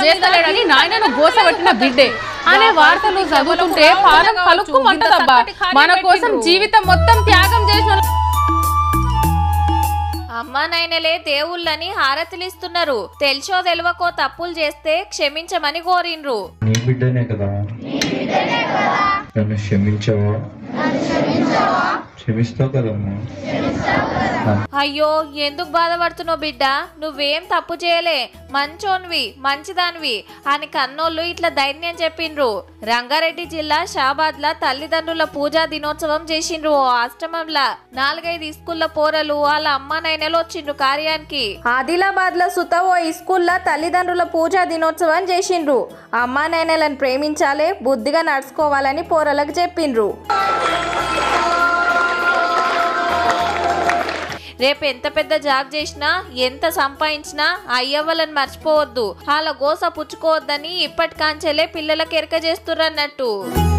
చేస్తలేడని నాయనను గోసబట్టిన బిడ్డే అనే వార్తలు చదువుతుంటే పానం కలుక్కుమంటదబ్బా మన కోసం జీవితం మొత్తం త్యాగం చేసిన అమ్మా నాయనలే దేవుళ్ళని హారతిలిస్తున్నారు తెలిసో తెలివకో తప్పులు చేస్తే క్షమించమని కోరిండ్రు నీ బిడ్డనే కదా నన్ను క్షమించవా క్షమిస్తావు కదమ్మా అయ్యో ఎందుకు బాధపడుతున్నావు బిడ్డ నువ్వేం తప్పు చేయలే మంచోన్వి మంచిదానివి అని కన్నోళ్ళు ఇట్లా ధైర్యం చెప్పిండ్రు రంగారెడ్డి జిల్లా షాబాద్ లా తల్లిదండ్రుల పూజా దినోత్సవం చేసిండ్రు ఓ ఆశ్రమంలా నాలుగైదు స్కూళ్ళ పోరలు వాళ్ళ అమ్మ నైనలు వచ్చిండ్రు కార్యానికి ఆదిలాబాద్ లో సుత ఓ స్కూల్లో తల్లిదండ్రుల పూజా దినోత్సవం చేసిండ్రు అమ్మా నైనలను ప్రేమించాలే బుద్ధిగా నడుచుకోవాలని పోరలకు చెప్పిండ్రు రేపు ఎంత పెద్ద జాబ్ చేసినా ఎంత సంపాదించినా అయ్యవ్వలను మర్చిపోవద్దు వాళ్ళ గోస పుచ్చుకోవద్దని ఇప్పటికాంచెలే పిల్లలకు ఎరక చేస్తుర్రన్నట్టు